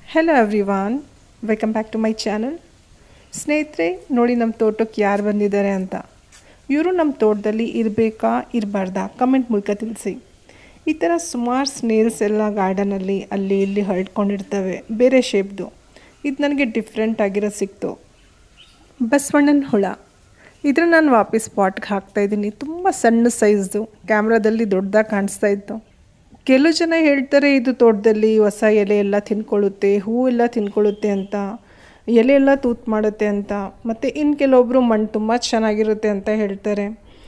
hello everyone welcome back to my channel ಸ್ನೇಹಿತರೆ ನೋಡಿ ನಮ್ಮ ತೋಟಕ್ಕೆ ಯಾರು ಬಂದಿದ್ದಾರೆ ಅಂತ ಇವರು ನಮ್ಮ ತೋಟದಲ್ಲಿ ಇರಬೇಕಾ ಇರಬಾರ್ದಾ ಕಮೆಂಟ್ ಮೂಲಕ ತಿಳಿಸಿ ಈ ಥರ ಸುಮಾರು ಸ್ನೇಲ್ಸ್ ಎಲ್ಲ ಗಾರ್ಡನಲ್ಲಿ ಅಲ್ಲಿ ಇಲ್ಲಿ ಹರಡ್ಕೊಂಡಿರ್ತವೆ ಬೇರೆ ಶೇಪ್ದು ಇದು ನನಗೆ ಡಿಫ್ರೆಂಟ್ ಆಗಿರೋ ಸಿಕ್ತು ಬಸವಣ್ಣನ ಹುಳ ಇದ್ರ ನಾನು ವಾಪಸ್ ಪಾಟ್ಗೆ ಹಾಕ್ತಾಯಿದ್ದೀನಿ ತುಂಬ ಸಣ್ಣ ಸೈಜ್ದು ಕ್ಯಾಮ್ರಾದಲ್ಲಿ ದೊಡ್ಡದಾಗಿ ಕಾಣಿಸ್ತಾ ಇತ್ತು ಕೆಲವು ಜನ ಹೇಳ್ತಾರೆ ಇದು ತೋಟದಲ್ಲಿ ಹೊಸ ಎಲೆ ಎಲ್ಲ ತಿನ್ಕೊಳ್ಳುತ್ತೆ ಹೂವೆಲ್ಲ ತಿನ್ಕೊಳ್ಳುತ್ತೆ ಅಂತ ಎಲೆ ಎಲ್ಲ ತೂತು ಮಾಡುತ್ತೆ ಅಂತ ಮತ್ತು ಇನ್ನು ಕೆಲವೊಬ್ಬರು ಮಣ್ಣು ತುಂಬ ಚೆನ್ನಾಗಿರುತ್ತೆ ಅಂತ ಹೇಳ್ತಾರೆ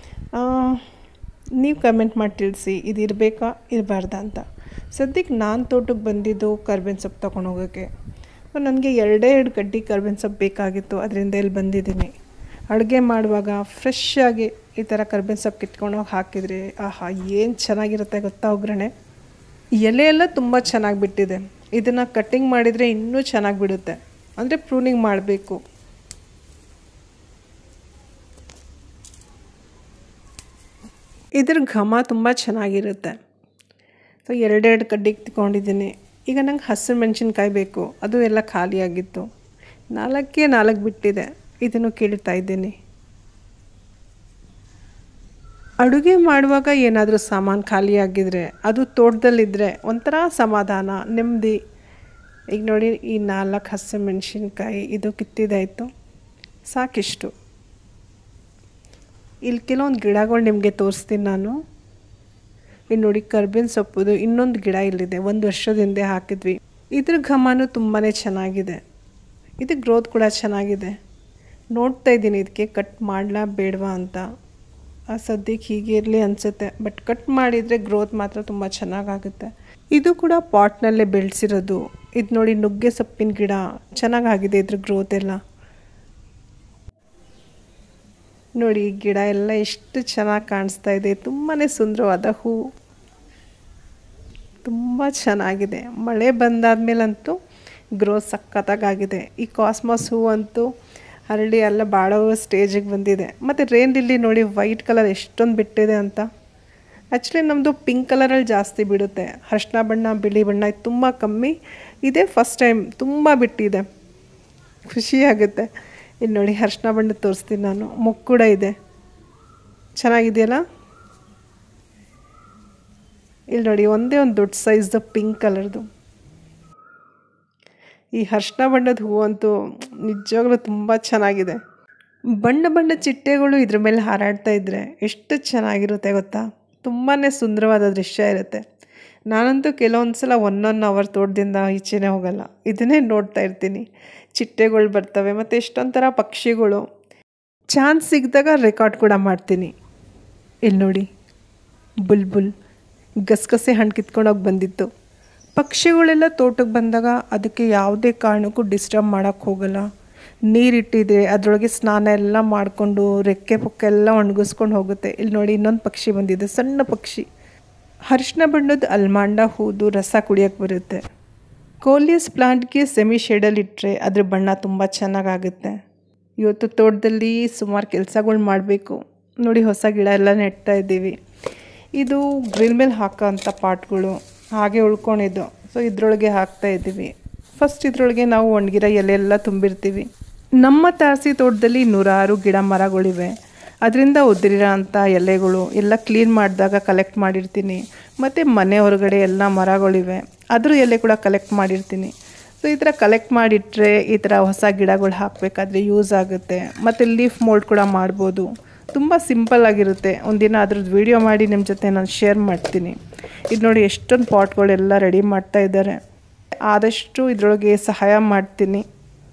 ನೀವು ಕಮೆಂಟ್ ಮಾಡಿ ತಿಳಿಸಿ ಇದು ಇರಬೇಕಾ ಇರಬಾರ್ದಾ ಅಂತ ಸದ್ಯಕ್ಕೆ ನಾನು ತೋಟಕ್ಕೆ ಬಂದಿದ್ದು ಕರ್ಬೇವಿನ ಸೊಪ್ಪು ತೊಗೊಂಡು ಹೋಗೋಕ್ಕೆ ನನಗೆ ಎರಡೇ ಎರಡು ಗಡ್ಡಿ ಕರ್ಬೇವಿನ ಸೊಪ್ಪು ಬೇಕಾಗಿತ್ತು ಅದರಿಂದ ಇಲ್ಲಿ ಬಂದಿದ್ದೀನಿ ಅಡುಗೆ ಮಾಡುವಾಗ ಫ್ರೆಶ್ ಆಗಿ ಈ ಥರ ಕರ್ಬೇವಿನ ಸೊಪ್ಪು ಕಿತ್ಕೊಂಡೋಗಿ ಹಾಕಿದರೆ ಆಹಾ ಏನು ಚೆನ್ನಾಗಿರುತ್ತೆ ಗೊತ್ತಾ ಒಗ್ಗರಣೆ ಎಲೆ ಎಲ್ಲ ತುಂಬ ಚೆನ್ನಾಗಿ ಬಿಟ್ಟಿದೆ ಇದನ್ನು ಕಟ್ಟಿಂಗ್ ಮಾಡಿದರೆ ಇನ್ನೂ ಚೆನ್ನಾಗಿ ಬಿಡುತ್ತೆ ಅಂದರೆ ಪ್ರೂನಿಂಗ್ ಮಾಡಬೇಕು ಇದ್ರ ಘಮ ತುಂಬ ಚೆನ್ನಾಗಿರುತ್ತೆ ಸೊ ಎರಡೆರಡು ಕಡ್ಡಿಗೆ ತಗೊಂಡಿದ್ದೀನಿ ಈಗ ನಂಗೆ ಹಸಿರು ಮೆಣಸಿನ್ಕಾಯಿ ಬೇಕು ಅದು ಎಲ್ಲ ಖಾಲಿಯಾಗಿತ್ತು ನಾಲ್ಕೇ ನಾಲ್ಕು ಬಿಟ್ಟಿದೆ ಇದನ್ನು ಕೀಳ್ತಾ ಇದ್ದೀನಿ ಅಡುಗೆ ಮಾಡುವಾಗ ಏನಾದರೂ ಸಾಮಾನು ಖಾಲಿಯಾಗಿದ್ದರೆ ಅದು ತೋಟದಲ್ಲಿದ್ದರೆ ಒಂಥರ ಸಮಾಧಾನ ನೆಮ್ಮದಿ ಈಗ ನೋಡಿ ಈ ನಾಲ್ಕು ಹಸಿರು ಮೆಣಸಿನ್ಕಾಯಿ ಇದು ಕಿತ್ತಿದಾಯಿತು ಸಾಕಿಷ್ಟು ಇಲ್ಲಿ ಕೆಲವೊಂದು ಗಿಡಗಳು ನಿಮಗೆ ತೋರಿಸ್ತೀನಿ ನಾನು ಇಲ್ಲಿ ನೋಡಿ ಕರ್ಬೇವಿನ ಸೊಪ್ಪುದು ಇನ್ನೊಂದು ಗಿಡ ಇಲ್ಲಿದೆ ಒಂದು ವರ್ಷದ ಹಿಂದೆ ಹಾಕಿದ್ವಿ ಇದ್ರ ಘಮನೂ ತುಂಬಾ ಚೆನ್ನಾಗಿದೆ ಇದು ಗ್ರೋತ್ ಕೂಡ ಚೆನ್ನಾಗಿದೆ ನೋಡ್ತಾ ಇದ್ದೀನಿ ಇದಕ್ಕೆ ಕಟ್ ಮಾಡಲಾ ಬೇಡವಾ ಅಂತ ಆ ಸದ್ಯಕ್ಕೆ ಹೀಗೆ ಇರಲಿ ಅನಿಸುತ್ತೆ ಬಟ್ ಕಟ್ ಮಾಡಿದರೆ ಗ್ರೋತ್ ಮಾತ್ರ ತುಂಬ ಚೆನ್ನಾಗಾಗುತ್ತೆ ಇದು ಕೂಡ ಪಾಟ್ನಲ್ಲೇ ಬೆಳೆಸಿರೋದು ಇದು ನೋಡಿ ನುಗ್ಗೆ ಸೊಪ್ಪಿನ ಗಿಡ ಚೆನ್ನಾಗಾಗಿದೆ ಇದ್ರ ಗ್ರೋತ್ ಎಲ್ಲ ನೋಡಿ ಈ ಗಿಡ ಎಲ್ಲ ಎಷ್ಟು ಚೆನ್ನಾಗಿ ಕಾಣಿಸ್ತಾ ಇದೆ ತುಂಬಾ ಸುಂದರವಾದ ಹೂ ತುಂಬ ಚೆನ್ನಾಗಿದೆ ಮಳೆ ಬಂದಾದ್ಮೇಲಂತೂ ಗ್ರೋತ್ ಸಖತ್ತಾಗಿದೆ ಈ ಕಾಸ್ಮಾಸ್ ಹೂ ಅಂತೂ ಹರಳಿ ಎಲ್ಲ ಬಾಡೋ ಸ್ಟೇಜಿಗೆ ಬಂದಿದೆ ಮತ್ತು ರೇನ್ ಲಿಲ್ಲಿ ನೋಡಿ ವೈಟ್ ಕಲರ್ ಎಷ್ಟೊಂದು ಬಿಟ್ಟಿದೆ ಅಂತ ಆ್ಯಕ್ಚುಲಿ ನಮ್ಮದು ಪಿಂಕ್ ಕಲರಲ್ಲಿ ಜಾಸ್ತಿ ಬಿಡುತ್ತೆ ಅರ್ಶಿನ ಬಣ್ಣ ಬಿಳಿ ಬಣ್ಣ ಇದು ತುಂಬ ಕಮ್ಮಿ ಇದೇ ಫಸ್ಟ್ ಟೈಮ್ ತುಂಬ ಬಿಟ್ಟಿದೆ ಖುಷಿಯಾಗುತ್ತೆ ಇಲ್ಲಿ ನೋಡಿ ಅರ್ಶಿನ ಬಣ್ಣ ತೋರಿಸ್ತೀನಿ ನಾನು ಮುಕ್ಕು ಕೂಡ ಇದೆ ಚೆನ್ನಾಗಿದೆಯಲ್ಲ ಇಲ್ಲಿ ನೋಡಿ ಒಂದೇ ಒಂದು ದೊಡ್ಡ ಸೈಜ್ದು ಪಿಂಕ್ ಕಲರ್ದು ಈ ಅರ್ಶಿನ ಬಣ್ಣದ ಹೂವು ಅಂತೂ ನಿಜವಾಗ್ಲೂ ತುಂಬ ಚೆನ್ನಾಗಿದೆ ಬಣ್ಣ ಬಣ್ಣ ಚಿಟ್ಟೆಗಳು ಇದ್ರ ಮೇಲೆ ಹಾರಾಡ್ತಾ ಇದ್ದರೆ ಎಷ್ಟು ಚೆನ್ನಾಗಿರುತ್ತೆ ಗೊತ್ತಾ ತುಂಬಾ ಸುಂದರವಾದ ದೃಶ್ಯ ಇರುತ್ತೆ ನಾನಂತೂ ಕೆಲವೊಂದು ಸಲ ಒನ್ ಒನ್ ಅವರ್ ತೋಟದಿಂದ ಈಚೆನೇ ಹೋಗಲ್ಲ ಇದನ್ನೇ ನೋಡ್ತಾ ಇರ್ತೀನಿ ಚಿಟ್ಟೆಗಳು ಬರ್ತವೆ ಮತ್ತು ಎಷ್ಟೊಂಥರ ಪಕ್ಷಿಗಳು ಚಾನ್ಸ್ ಸಿಕ್ಕಿದಾಗ ರೆಕಾರ್ಡ್ ಕೂಡ ಮಾಡ್ತೀನಿ ಇಲ್ಲಿ ನೋಡಿ ಬುಲ್ಬುಲ್ ಗಸಗಸೆ ಹಣ್ಣು ಕಿತ್ಕೊಂಡೋಗಿ ಬಂದಿತ್ತು ಪಕ್ಷಿಗಳೆಲ್ಲ ತೋಟಕ್ಕೆ ಬಂದಾಗ ಅದಕ್ಕೆ ಯಾವುದೇ ಕಾರಣಕ್ಕೂ ಡಿಸ್ಟರ್ಬ್ ಮಾಡೋಕ್ಕೆ ಹೋಗಲ್ಲ ನೀರಿಟ್ಟಿದೆ ಅದರೊಳಗೆ ಸ್ನಾನ ಎಲ್ಲ ಮಾಡಿಕೊಂಡು ರೆಕ್ಕೆ ಪುಕ್ಕ ಎಲ್ಲ ಒಣಗಿಸ್ಕೊಂಡು ಹೋಗುತ್ತೆ ಇಲ್ಲಿ ನೋಡಿ ಇನ್ನೊಂದು ಪಕ್ಷಿ ಬಂದಿದೆ ಸಣ್ಣ ಪಕ್ಷಿ ಅರಿಶಿನ ಬಣ್ಣದ ಅಲ್ಮಾಂಡ ಹೂದು ರಸ ಕುಡಿಯೋಕ್ಕೆ ಬರುತ್ತೆ ಕೋಲಿಯಸ್ ಪ್ಲಾಂಟ್ಗೆ ಸೆಮಿ ಶೇಡಲ್ಲಿ ಇಟ್ಟರೆ ಅದ್ರ ಬಣ್ಣ ತುಂಬ ಚೆನ್ನಾಗಾಗುತ್ತೆ ಇವತ್ತು ತೋಟದಲ್ಲಿ ಸುಮಾರು ಕೆಲಸಗಳು ಮಾಡಬೇಕು ನೋಡಿ ಹೊಸ ಗಿಡ ಎಲ್ಲ ನೆಡ್ತಾ ಇದ್ದೀವಿ ಇದು ಗ್ರಿಲ್ ಮೇಲೆ ಹಾಕೋ ಅಂಥ ಪಾಟ್ಗಳು ಹಾಗೆ ಉಳ್ಕೊಂಡಿದ್ದು ಸೊ ಇದರೊಳಗೆ ಹಾಕ್ತಾ ಇದ್ದೀವಿ ಫಸ್ಟ್ ಇದರೊಳಗೆ ನಾವು ಒಣಗಿರೋ ಎಲೆ ಎಲ್ಲ ತುಂಬಿರ್ತೀವಿ ನಮ್ಮ ತಾರಸಿ ತೋಟದಲ್ಲಿ ನೂರಾರು ಗಿಡ ಮರಗಳಿವೆ ಅದರಿಂದ ಉದುರಿರೋ ಅಂಥ ಎಲೆಗಳು ಎಲ್ಲ ಕ್ಲೀನ್ ಮಾಡಿದಾಗ ಕಲೆಕ್ಟ್ ಮಾಡಿರ್ತೀನಿ ಮತ್ತು ಮನೆ ಹೊರಗಡೆ ಎಲ್ಲ ಮರಗಳಿವೆ ಅದ್ರ ಎಲೆ ಕೂಡ ಕಲೆಕ್ಟ್ ಮಾಡಿರ್ತೀನಿ ಸೊ ಈ ಥರ ಕಲೆಕ್ಟ್ ಮಾಡಿಟ್ರೆ ಈ ಥರ ಹೊಸ ಗಿಡಗಳು ಹಾಕಬೇಕಾದ್ರೆ ಯೂಸ್ ಆಗುತ್ತೆ ಮತ್ತು ಲೀಫ್ ಮೋಲ್ಡ್ ಕೂಡ ಮಾಡ್ಬೋದು ತುಂಬ ಸಿಂಪಲ್ ಆಗಿರುತ್ತೆ ಒಂದಿನ ಅದ್ರದ್ದು ವೀಡಿಯೋ ಮಾಡಿ ನಿಮ್ಮ ಜೊತೆ ನಾನು ಶೇರ್ ಮಾಡ್ತೀನಿ ಇದು ನೋಡಿ ಎಷ್ಟೊಂದು ಪಾಟ್ಗಳೆಲ್ಲ ರೆಡಿ ಮಾಡ್ತಾ ಇದ್ದಾರೆ ಆದಷ್ಟು ಇದರೊಳಗೆ ಸಹಾಯ ಮಾಡ್ತೀನಿ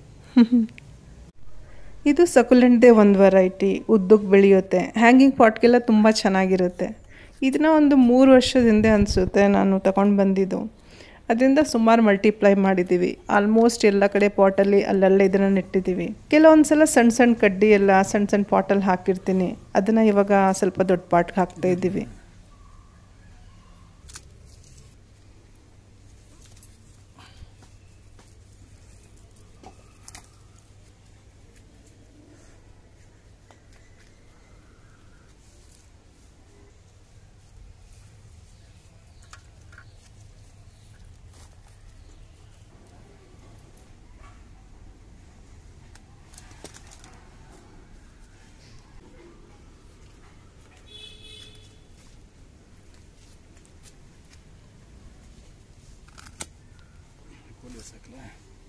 ಇದು ಸಕುಲೆಂಟ್ದೇ ಒಂದು ವೆರೈಟಿ ಉದ್ದಕ್ಕೆ ಬೆಳೆಯುತ್ತೆ ಹ್ಯಾಂಗಿಂಗ್ ಪಾಟ್ಗೆಲ್ಲ ತುಂಬ ಚೆನ್ನಾಗಿರುತ್ತೆ ಇದನ್ನ ಒಂದು ಮೂರು ವರ್ಷದ ಹಿಂದೆ ಅನಿಸುತ್ತೆ ನಾನು ತಗೊಂಡು ಬಂದಿದ್ದು ಅದರಿಂದ ಸುಮಾರು ಮಲ್ಟಿಪ್ಲೈ ಮಾಡಿದ್ದೀವಿ ಆಲ್ಮೋಸ್ಟ್ ಎಲ್ಲ ಕಡೆ ಪಾಟಲ್ಲಿ ಅಲ್ಲಲ್ಲೇ ಇದನ್ನು ನೆಟ್ಟಿದ್ದೀವಿ ಕೆಲವೊಂದು ಸಲ ಸಣ್ಣ ಸಣ್ಣ ಕಡ್ಡಿ ಎಲ್ಲ ಸಣ್ಣ ಸಣ್ಣ ಪಾಟಲ್ಲಿ ಹಾಕಿರ್ತೀನಿ ಅದನ್ನು ಇವಾಗ ಸ್ವಲ್ಪ ದೊಡ್ಡ ಪಾಟ್ಗೆ ಹಾಕ್ತಾ ಇದ್ದೀವಿ ಪೊಲೀಸ್ ಹಾಕಲ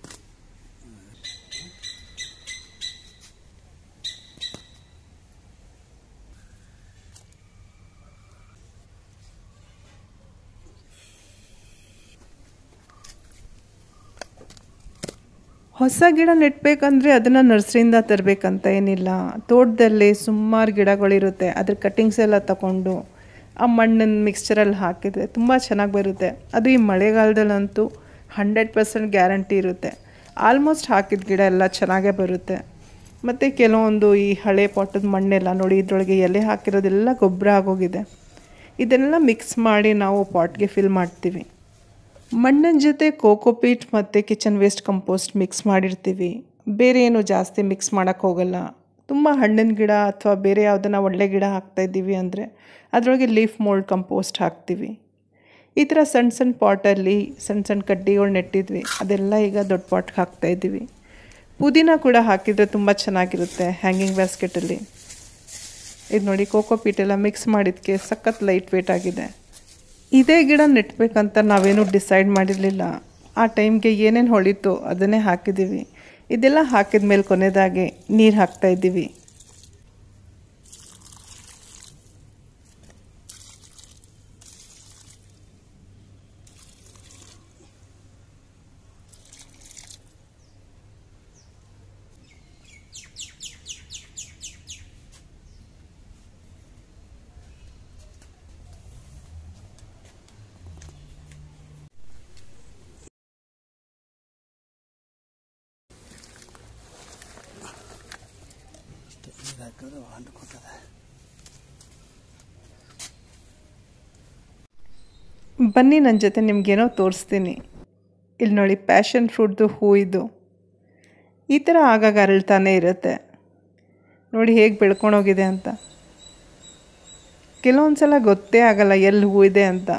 ಹೊಸ ಗಿಡ ನೆಟ್ಬೇಕಂದ್ರೆ ಅದನ್ನು ನರ್ಸರಿಯಿಂದ ತರಬೇಕಂತ ಏನಿಲ್ಲ ತೋಟದಲ್ಲಿ ಸುಮಾರು ಗಿಡಗಳಿರುತ್ತೆ ಅದ್ರ ಕಟ್ಟಿಂಗ್ಸ್ ಎಲ್ಲ ತಗೊಂಡು ಆ ಮಣ್ಣಿನ ಮಿಕ್ಸ್ಚರಲ್ಲಿ ಹಾಕಿದರೆ ತುಂಬ ಚೆನ್ನಾಗಿ ಬರುತ್ತೆ ಅದು ಈ ಮಳೆಗಾಲದಲ್ಲಂತೂ ಹಂಡ್ರೆಡ್ ಪರ್ಸೆಂಟ್ ಗ್ಯಾರಂಟಿ ಇರುತ್ತೆ ಆಲ್ಮೋಸ್ಟ್ ಹಾಕಿದ ಗಿಡ ಎಲ್ಲ ಚೆನ್ನಾಗೇ ಬರುತ್ತೆ ಮತ್ತು ಕೆಲವೊಂದು ಈ ಹಳೆ ಪಾಟದ ಮಣ್ಣೆಲ್ಲ ನೋಡಿ ಇದರೊಳಗೆ ಎಲೆ ಹಾಕಿರೋದೆಲ್ಲ ಗೊಬ್ಬರ ಆಗೋಗಿದೆ ಇದನ್ನೆಲ್ಲ ಮಿಕ್ಸ್ ಮಾಡಿ ನಾವು ಪಾಟ್ಗೆ ಫಿಲ್ ಮಾಡ್ತೀವಿ ಮಣ್ಣಿನ ಜೊತೆ ಕೋಕೋಪೀಟ್ ಮತ್ತು ಕಿಚನ್ ವೇಸ್ಟ್ ಕಂಪೋಸ್ಟ್ ಮಿಕ್ಸ್ ಮಾಡಿರ್ತೀವಿ ಬೇರೆ ಏನು ಜಾಸ್ತಿ ಮಿಕ್ಸ್ ಮಾಡೋಕ್ಕೆ ಹೋಗಲ್ಲ ತುಂಬ ಹಣ್ಣಿನ ಗಿಡ ಅಥವಾ ಬೇರೆ ಯಾವುದನ್ನ ಒಳ್ಳೆ ಗಿಡ ಹಾಕ್ತಾಯಿದ್ದೀವಿ ಅಂದರೆ ಅದರೊಳಗೆ ಲೀಫ್ ಮೋಲ್ಡ್ ಕಂಪೋಸ್ಟ್ ಹಾಕ್ತೀವಿ ಈ ಥರ ಸಣ್ಣ ಸಣ್ಣ ಪಾಟಲ್ಲಿ ಸಣ್ಣ ಸಣ್ಣ ಕಡ್ಡಿಗಳು ನೆಟ್ಟಿದ್ವಿ ಅದೆಲ್ಲ ಈಗ ದೊಡ್ಡ ಪಾಟ್ಗೆ ಹಾಕ್ತಾಯಿದ್ದೀವಿ ಪುದೀನ ಕೂಡ ಹಾಕಿದರೆ ತುಂಬ ಚೆನ್ನಾಗಿರುತ್ತೆ ಹ್ಯಾಂಗಿಂಗ್ ಬ್ಯಾಸ್ಕೆಟಲ್ಲಿ ಇದು ನೋಡಿ ಕೋಕೋಪೀಟ್ ಎಲ್ಲ ಮಿಕ್ಸ್ ಮಾಡಿದ್ದಕ್ಕೆ ಸಖತ್ ಲೈಟ್ ವೇಟ್ ಆಗಿದೆ ಇದೇ ಗಿಡ ನೆಟ್ಬೇಕಂತ ನಾವೇನು ಡಿಸೈಡ್ ಮಾಡಿರಲಿಲ್ಲ ಆ ಟೈಮ್ಗೆ ಏನೇನು ಹೊಳಿತು ಅದನ್ನೇ ಹಾಕಿದ್ದೀವಿ ಇದೆಲ್ಲ ಹಾಕಿದ ಮೇಲೆ ಕೊನೆಯದಾಗಿ ನೀರು ಹಾಕ್ತಾ ಇದ್ದೀವಿ ಇಷ್ಟು ನೀರು ಹಾಕಿದ್ರೆ ಹಣ್ಣು ಕೊಟ್ಟದೆ ಬನ್ನಿ ನನ್ನ ಜೊತೆ ನಿಮಗೇನೋ ತೋರಿಸ್ತೀನಿ ಇಲ್ಲಿ ನೋಡಿ ಪ್ಯಾಷನ್ ಫ್ರೂಟ್ದು ಹೂ ಇದು ಈ ಥರ ಆಗಾಗ ಅರಳ್ತಾನೆ ಇರುತ್ತೆ ನೋಡಿ ಹೇಗೆ ಬೆಳ್ಕೊಂಡೋಗಿದೆ ಅಂತ ಕೆಲವೊಂದು ಸಲ ಗೊತ್ತೇ ಆಗಲ್ಲ ಎಲ್ಲಿ ಹೂ ಇದೆ ಅಂತ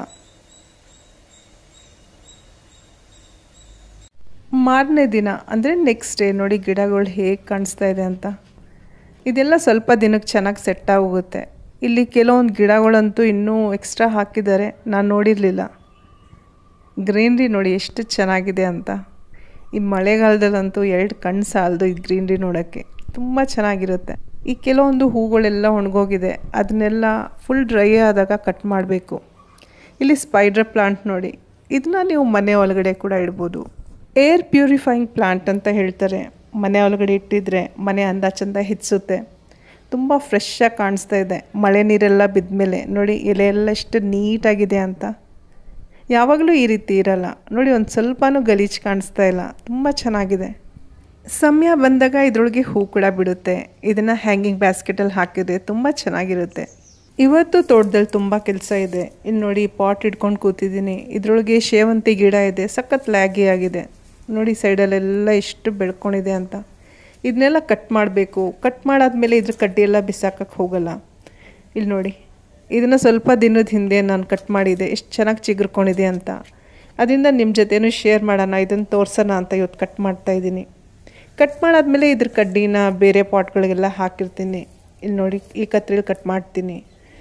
ಮಾರನೇ ದಿನ ಅಂದರೆ ನೆಕ್ಸ್ಟ್ ಡೇ ನೋಡಿ ಗಿಡಗಳು ಹೇಗೆ ಕಾಣಿಸ್ತಾ ಇದೆ ಅಂತ ಇದೆಲ್ಲ ಸ್ವಲ್ಪ ದಿನಕ್ಕೆ ಚೆನ್ನಾಗಿ ಸೆಟ್ ಆಗೋಗುತ್ತೆ ಇಲ್ಲಿ ಕೆಲವೊಂದು ಗಿಡಗಳಂತೂ ಇನ್ನೂ ಎಕ್ಸ್ಟ್ರಾ ಹಾಕಿದ್ದಾರೆ ನಾನು ನೋಡಿರಲಿಲ್ಲ ಗ್ರೀನ್ರಿ ನೋಡಿ ಎಷ್ಟು ಚೆನ್ನಾಗಿದೆ ಅಂತ ಈ ಮಳೆಗಾಲದಲ್ಲಂತೂ ಎರಡು ಕಣ್ಣು ಸಾಲದು ಈ ಗ್ರೀನ್ರಿ ನೋಡೋಕ್ಕೆ ತುಂಬ ಚೆನ್ನಾಗಿರುತ್ತೆ ಈ ಕೆಲವೊಂದು ಹೂಗಳೆಲ್ಲ ಒಣಗೋಗಿದೆ ಅದನ್ನೆಲ್ಲ ಫುಲ್ ಡ್ರೈ ಆದಾಗ ಕಟ್ ಮಾಡಬೇಕು ಇಲ್ಲಿ ಸ್ಪೈಡ್ರ್ ಪ್ಲಾಂಟ್ ನೋಡಿ ಇದನ್ನ ನೀವು ಮನೆ ಒಳಗಡೆ ಕೂಡ ಇಡ್ಬೋದು ಏರ್ ಪ್ಯೂರಿಫೈಯಿಂಗ್ ಪ್ಲಾಂಟ್ ಅಂತ ಹೇಳ್ತಾರೆ ಮನೆ ಒಳಗಡೆ ಇಟ್ಟಿದ್ರೆ ಮನೆ ಅಂದ ಚಂದ ಹೆಚ್ಚುತ್ತೆ ತುಂಬ ಫ್ರೆಶ್ಶಾಗಿ ಕಾಣಿಸ್ತಾ ಇದೆ ಮಳೆ ನೀರೆಲ್ಲ ಬಿದ್ದ ಮೇಲೆ ನೋಡಿ ಎಲೆ ಎಲ್ಲ ಎಷ್ಟು ನೀಟಾಗಿದೆ ಅಂತ ಯಾವಾಗಲೂ ಈ ರೀತಿ ಇರಲ್ಲ ನೋಡಿ ಒಂದು ಸ್ವಲ್ಪನೂ ಗಲೀಜು ಕಾಣಿಸ್ತಾ ಇಲ್ಲ ತುಂಬ ಚೆನ್ನಾಗಿದೆ ಸಮಯ ಬಂದಾಗ ಇದರೊಳಗೆ ಹೂ ಕೂಡ ಬಿಡುತ್ತೆ ಇದನ್ನು ಹ್ಯಾಂಗಿಂಗ್ ಬ್ಯಾಸ್ಕೆಟಲ್ಲಿ ಹಾಕಿದ್ರೆ ತುಂಬ ಚೆನ್ನಾಗಿರುತ್ತೆ ಇವತ್ತು ತೋಟದಲ್ಲಿ ತುಂಬ ಕೆಲಸ ಇದೆ ಇಲ್ಲಿ ನೋಡಿ ಪಾಟ್ ಇಟ್ಕೊಂಡು ಕೂತಿದ್ದೀನಿ ಇದರೊಳಗೆ ಶೇವಂತಿ ಗಿಡ ಇದೆ ಸಖತ್ ಲ್ಯಾಗಿ ಆಗಿದೆ ನೋಡಿ ಸೈಡಲ್ಲೆಲ್ಲ ಎಷ್ಟು ಬೆಳ್ಕೊಂಡಿದೆ ಅಂತ ಇದನ್ನೆಲ್ಲ ಕಟ್ ಮಾಡಬೇಕು ಕಟ್ ಮಾಡಾದ್ಮೇಲೆ ಇದ್ರ ಕಡ್ಡಿ ಎಲ್ಲ ಬಿಸಾಕಕ್ಕೆ ಹೋಗಲ್ಲ ಇಲ್ಲಿ ನೋಡಿ ಇದನ್ನು ಸ್ವಲ್ಪ ದಿನದ ಹಿಂದೆ ನಾನು ಕಟ್ ಮಾಡಿದೆ ಎಷ್ಟು ಚೆನ್ನಾಗಿ ಚಿಗುರ್ಕೊಂಡಿದೆ ಅಂತ ಅದರಿಂದ ನಿಮ್ಮ ಜೊತೆನೂ ಶೇರ್ ಮಾಡೋಣ ಇದನ್ನು ತೋರ್ಸೋಣ ಅಂತ ಇವತ್ತು ಕಟ್ ಮಾಡ್ತಾ ಇದ್ದೀನಿ ಕಟ್ ಮಾಡಾದ್ಮೇಲೆ ಇದ್ರ ಕಡ್ಡಿನ ಬೇರೆ ಪಾಟ್ಗಳಿಗೆಲ್ಲ ಹಾಕಿರ್ತೀನಿ ಇಲ್ಲಿ ನೋಡಿ ಈ ಕತ್ರಿಲಿ ಕಟ್ ಮಾಡ್ತೀನಿ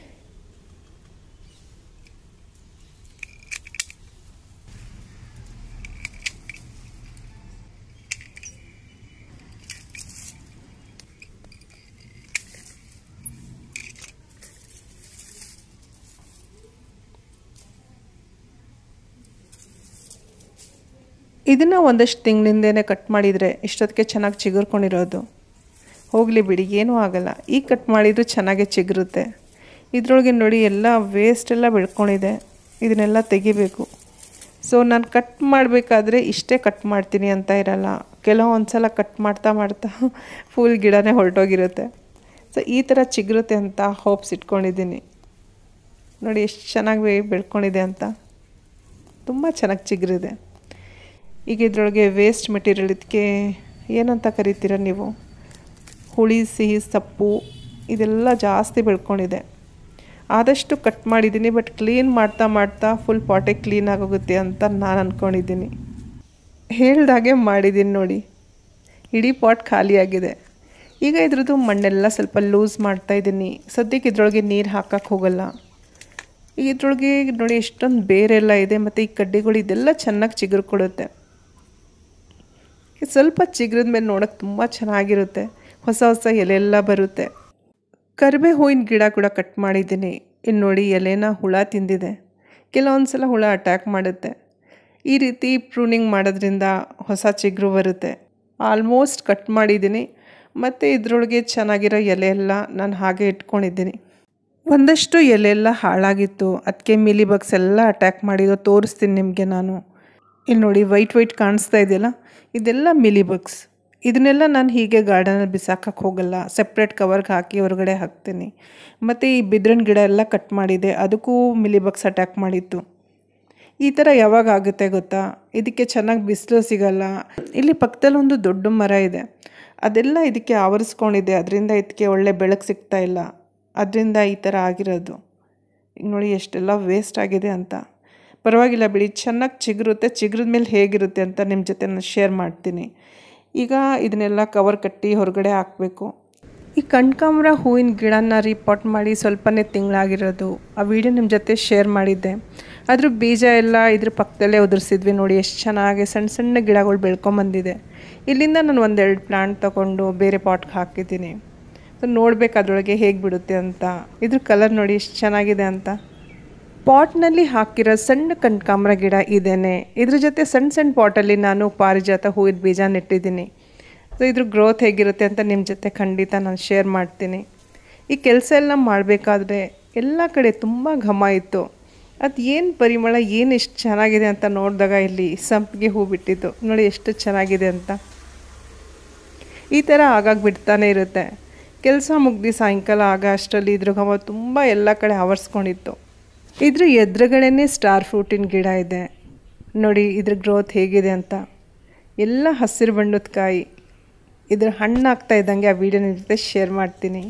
ಇದನ್ನು ಒಂದಷ್ಟು ತಿಂಗಳಿಂದನೇ ಕಟ್ ಮಾಡಿದರೆ ಇಷ್ಟೊತ್ತಿಗೆ ಚೆನ್ನಾಗಿ ಚಿಗುರ್ಕೊಂಡಿರೋದು ಹೋಗಲಿ ಬಿಡಿ ಏನೂ ಆಗಲ್ಲ ಈಗ ಕಟ್ ಮಾಡಿದರೂ ಚೆನ್ನಾಗೇ ಚಿಗುರುತ್ತೆ ಇದರೊಳಗೆ ನೋಡಿ ಎಲ್ಲ ವೇಸ್ಟ್ ಎಲ್ಲ ಬೆಳ್ಕೊಂಡಿದೆ ಇದನ್ನೆಲ್ಲ ತೆಗಿಬೇಕು ಸೊ ನಾನು ಕಟ್ ಮಾಡಬೇಕಾದ್ರೆ ಇಷ್ಟೇ ಕಟ್ ಮಾಡ್ತೀನಿ ಅಂತ ಇರಲ್ಲ ಕೆಲವೊಂದು ಸಲ ಕಟ್ ಮಾಡ್ತಾ ಮಾಡ್ತಾ ಫುಲ್ ಗಿಡನೇ ಹೊರಟೋಗಿರುತ್ತೆ ಸೊ ಈ ಥರ ಚಿಗುರುತ್ತೆ ಅಂತ ಹೋಪ್ಸ್ ಇಟ್ಕೊಂಡಿದ್ದೀನಿ ನೋಡಿ ಎಷ್ಟು ಚೆನ್ನಾಗಿ ಬೆಳ್ಕೊಂಡಿದೆ ಅಂತ ತುಂಬ ಚೆನ್ನಾಗಿ ಚಿಗುರಿದೆ ಈಗ ಇದರೊಳಗೆ ವೇಸ್ಟ್ ಮೆಟೀರಿಯಲ್ ಇದಕ್ಕೆ ಏನಂತ ಕರಿತೀರ ನೀವು ಹುಳಿ ಸಿಹಿ ಸೊಪ್ಪು ಇದೆಲ್ಲ ಜಾಸ್ತಿ ಬೆಳ್ಕೊಂಡಿದೆ ಆದಷ್ಟು ಕಟ್ ಮಾಡಿದ್ದೀನಿ ಬಟ್ ಕ್ಲೀನ್ ಮಾಡ್ತಾ ಮಾಡ್ತಾ ಫುಲ್ ಪಾಟೆ ಕ್ಲೀನ್ ಆಗೋಗುತ್ತೆ ಅಂತ ನಾನು ಅಂದ್ಕೊಂಡಿದ್ದೀನಿ ಹೇಳ್ದಾಗೆ ಮಾಡಿದ್ದೀನಿ ನೋಡಿ ಇಡೀ ಪಾಟ್ ಖಾಲಿಯಾಗಿದೆ ಈಗ ಇದ್ರದ್ದು ಮಣ್ಣೆಲ್ಲ ಸ್ವಲ್ಪ ಲೂಸ್ ಮಾಡ್ತಾಯಿದ್ದೀನಿ ಸದ್ಯಕ್ಕೆ ಇದ್ರೊಳಗೆ ನೀರು ಹಾಕಕ್ಕೆ ಹೋಗಲ್ಲ ಈಗ ಇದ್ರೊಳಗೆ ನೋಡಿ ಎಷ್ಟೊಂದು ಬೇರೆಲ್ಲ ಇದೆ ಮತ್ತು ಈ ಕಡ್ಡಿಗಳು ಇದೆಲ್ಲ ಚೆನ್ನಾಗಿ ಚಿಗುರ್ಕೊಡುತ್ತೆ ಸ್ವಲ್ಪ ಚಿಗ್ರದ ಮೇಲೆ ನೋಡೋಕೆ ತುಂಬ ಚೆನ್ನಾಗಿರುತ್ತೆ ಹೊಸ ಹೊಸ ಎಲೆ ಎಲ್ಲ ಬರುತ್ತೆ ಕರಿಬೇ ಹೂವಿನ ಗಿಡ ಕೂಡ ಕಟ್ ಮಾಡಿದ್ದೀನಿ ಇನ್ನು ನೋಡಿ ಎಲೆನ ಹುಳ ತಿಂದಿದೆ ಕೆಲವೊಂದು ಸಲ ಹುಳ ಅಟ್ಯಾಕ್ ಮಾಡುತ್ತೆ ಈ ರೀತಿ ಪ್ರೂನಿಂಗ್ ಮಾಡೋದ್ರಿಂದ ಹೊಸ ಚಿಗುರು ಬರುತ್ತೆ ಆಲ್ಮೋಸ್ಟ್ ಕಟ್ ಮಾಡಿದ್ದೀನಿ ಮತ್ತು ಇದರೊಳಗೆ ಚೆನ್ನಾಗಿರೋ ಎಲೆ ಎಲ್ಲ ನಾನು ಹಾಗೆ ಇಟ್ಕೊಂಡಿದ್ದೀನಿ ಒಂದಷ್ಟು ಎಲೆ ಎಲ್ಲ ಹಾಳಾಗಿತ್ತು ಅದಕ್ಕೆ ಮಿಲಿ ಬಗ್ಸ್ ಎಲ್ಲ ಅಟ್ಯಾಕ್ ಮಾಡಿದ್ದು ತೋರಿಸ್ತೀನಿ ನಿಮಗೆ ನಾನು ಇಲ್ಲಿ ನೋಡಿ ವೈಟ್ ವೈಟ್ ಕಾಣಿಸ್ತಾ ಇದೆಯಲ್ಲ ಇದೆಲ್ಲ ಮಿಲಿ ಬಗ್ಸ್ ಇದನ್ನೆಲ್ಲ ನಾನು ಹೀಗೆ ಗಾರ್ಡನಲ್ಲಿ ಬಿಸಾಕಕ್ಕೆ ಹೋಗಲ್ಲ ಸಪ್ರೇಟ್ ಕವರ್ಗೆ ಹಾಕಿ ಹೊರಗಡೆ ಹಾಕ್ತೀನಿ ಮತ್ತು ಈ ಬಿದ್ರನ್ ಗಿಡ ಎಲ್ಲ ಕಟ್ ಮಾಡಿದೆ ಅದಕ್ಕೂ ಮಿಲಿ ಬಗ್ಸ್ ಅಟ್ಯಾಕ್ ಮಾಡಿತ್ತು ಈ ಥರ ಯಾವಾಗ ಆಗುತ್ತೆ ಗೊತ್ತಾ ಇದಕ್ಕೆ ಚೆನ್ನಾಗಿ ಬಿಸಿಲು ಸಿಗಲ್ಲ ಇಲ್ಲಿ ಪಕ್ಕದಲ್ಲಿ ಒಂದು ದೊಡ್ಡ ಮರ ಇದೆ ಅದೆಲ್ಲ ಇದಕ್ಕೆ ಆವರಿಸ್ಕೊಂಡಿದೆ ಅದರಿಂದ ಇದಕ್ಕೆ ಒಳ್ಳೆ ಬೆಳಕು ಸಿಗ್ತಾ ಇಲ್ಲ ಅದರಿಂದ ಈ ಥರ ಆಗಿರೋದು ಈಗ ನೋಡಿ ಎಷ್ಟೆಲ್ಲ ವೇಸ್ಟ್ ಆಗಿದೆ ಅಂತ ಪರವಾಗಿಲ್ಲ ಬಿಡಿ ಚೆನ್ನಾಗಿ ಚಿಗುರುತ್ತೆ ಚಿಗುರದ ಮೇಲೆ ಹೇಗಿರುತ್ತೆ ಅಂತ ನಿಮ್ಮ ಜೊತೆ ನಾನು ಶೇರ್ ಮಾಡ್ತೀನಿ ಈಗ ಇದನ್ನೆಲ್ಲ ಕವರ್ ಕಟ್ಟಿ ಹೊರಗಡೆ ಹಾಕಬೇಕು ಈ ಕಣ್ಕಾಂಬ್ರ ಹೂವಿನ ಗಿಡನ ರೀಪಾಟ್ ಮಾಡಿ ಸ್ವಲ್ಪನೇ ತಿಂಗಳಾಗಿರೋದು ಆ ವಿಡಿಯೋ ನಿಮ್ಮ ಜೊತೆ ಶೇರ್ ಮಾಡಿದ್ದೆ ಅದ್ರ ಬೀಜ ಎಲ್ಲ ಇದ್ರ ಪಕ್ಕದಲ್ಲೇ ಉದುರಿಸಿದ್ವಿ ನೋಡಿ ಎಷ್ಟು ಚೆನ್ನಾಗಿ ಸಣ್ಣ ಸಣ್ಣ ಗಿಡಗಳು ಬೆಳ್ಕೊಂಬಂದಿದೆ ಇಲ್ಲಿಂದ ನಾನು ಒಂದೆರಡು ಪ್ಲಾಂಟ್ ತೊಗೊಂಡು ಬೇರೆ ಪಾಟ್ಗೆ ಹಾಕಿದ್ದೀನಿ ಸೊ ನೋಡ್ಬೇಕು ಅದರೊಳಗೆ ಹೇಗೆ ಬಿಡುತ್ತೆ ಅಂತ ಇದ್ರ ಕಲರ್ ನೋಡಿ ಎಷ್ಟು ಚೆನ್ನಾಗಿದೆ ಅಂತ ಪಾಟ್ನಲ್ಲಿ ಹಾಕಿರೋ ಸಣ್ಣ ಕನಕಾಂಬರ ಗಿಡ ಇದೇನೆ ಇದ್ರ ಜೊತೆ ಸಣ್ಣ ಸಣ್ಣ ಪಾಟಲ್ಲಿ ನಾನು ಪಾರಿಜಾತ ಹೂವಿನ ಬೀಜ ನೆಟ್ಟಿದ್ದೀನಿ ಸೊ ಇದ್ರ ಗ್ರೋತ್ ಹೇಗಿರುತ್ತೆ ಅಂತ ನಿಮ್ಮ ಜೊತೆ ಖಂಡಿತ ನಾನು ಶೇರ್ ಮಾಡ್ತೀನಿ ಈ ಕೆಲಸ ಎಲ್ಲ ಮಾಡಬೇಕಾದ್ರೆ ಎಲ್ಲ ಕಡೆ ತುಂಬ ಘಮ ಇತ್ತು ಅದು ಏನು ಪರಿಮಳ ಏನು ಎಷ್ಟು ಚೆನ್ನಾಗಿದೆ ಅಂತ ನೋಡಿದಾಗ ಇಲ್ಲಿ ಸಂಪಿಗೆ ಹೂ ಬಿಟ್ಟಿತ್ತು ನೋಡಿ ಎಷ್ಟು ಚೆನ್ನಾಗಿದೆ ಅಂತ ಈ ಥರ ಆಗಾಗ ಬಿಡ್ತಾನೆ ಇರುತ್ತೆ ಕೆಲಸ ಮುಗ್ದು ಸಾಯಂಕಾಲ ಆಗ ಅಷ್ಟರಲ್ಲಿ ಇದ್ರ ಘಮ ತುಂಬ ಎಲ್ಲ ಕಡೆ ಆವರಿಸ್ಕೊಂಡಿತ್ತು ಇದ್ರ ಎದುರುಗಡೆನೇ ಸ್ಟಾರ್ ಫ್ರೂಟಿನ ಗಿಡ ಇದೆ ನೋಡಿ ಇದ್ರ ಗ್ರೋತ್ ಹೇಗಿದೆ ಅಂತ ಎಲ್ಲ ಹಸಿರು ಬಣ್ಣದ ಕಾಯಿ ಇದ್ರ ಹಣ್ಣು ಆಗ್ತಾ ಇದ್ದಂಗೆ ಆ ವಿಡಿಯೋ ನಿಮ್ಮ ಜೊತೆ ಶೇರ್ ಮಾಡ್ತೀನಿ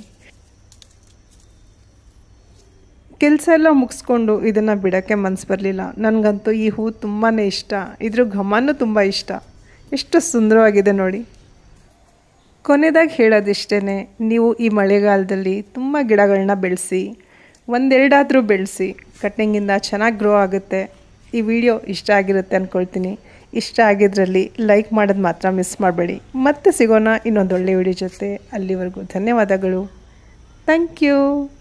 ಕೆಲಸ ಎಲ್ಲ ಮುಗಿಸ್ಕೊಂಡು ಇದನ್ನು ಬಿಡೋಕ್ಕೆ ಮನಸ್ಸು ಬರಲಿಲ್ಲ ನನಗಂತೂ ಈ ಹೂ ತುಂಬಾ ಇಷ್ಟ ಇದ್ರ ಘಮನೂ ತುಂಬ ಇಷ್ಟ ಎಷ್ಟು ಸುಂದರವಾಗಿದೆ ನೋಡಿ ಕೊನೆದಾಗಿ ಹೇಳೋದಿಷ್ಟೇ ನೀವು ಈ ಮಳೆಗಾಲದಲ್ಲಿ ತುಂಬ ಗಿಡಗಳನ್ನ ಬೆಳೆಸಿ ಒಂದೆರಡಾದರೂ ಬೆಳೆಸಿ ಕಟ್ಟಿಂಗಿಂದ ಚೆನ್ನಾಗಿ ಗ್ರೋ ಆಗುತ್ತೆ ಈ ವಿಡಿಯೋ ಇಷ್ಟ ಆಗಿರುತ್ತೆ ಅಂದ್ಕೊಳ್ತೀನಿ ಇಷ್ಟ ಆಗಿದ್ರಲ್ಲಿ ಲೈಕ್ ಮಾಡೋದು ಮಾತ್ರ ಮಿಸ್ ಮಾಡಬೇಡಿ ಮತ್ತೆ ಸಿಗೋಣ ಇನ್ನೊಂದು ಒಳ್ಳೆಯ ವಿಡಿಯೋ ಜೊತೆ ಅಲ್ಲಿವರೆಗೂ ಧನ್ಯವಾದಗಳು ಥ್ಯಾಂಕ್ ಯು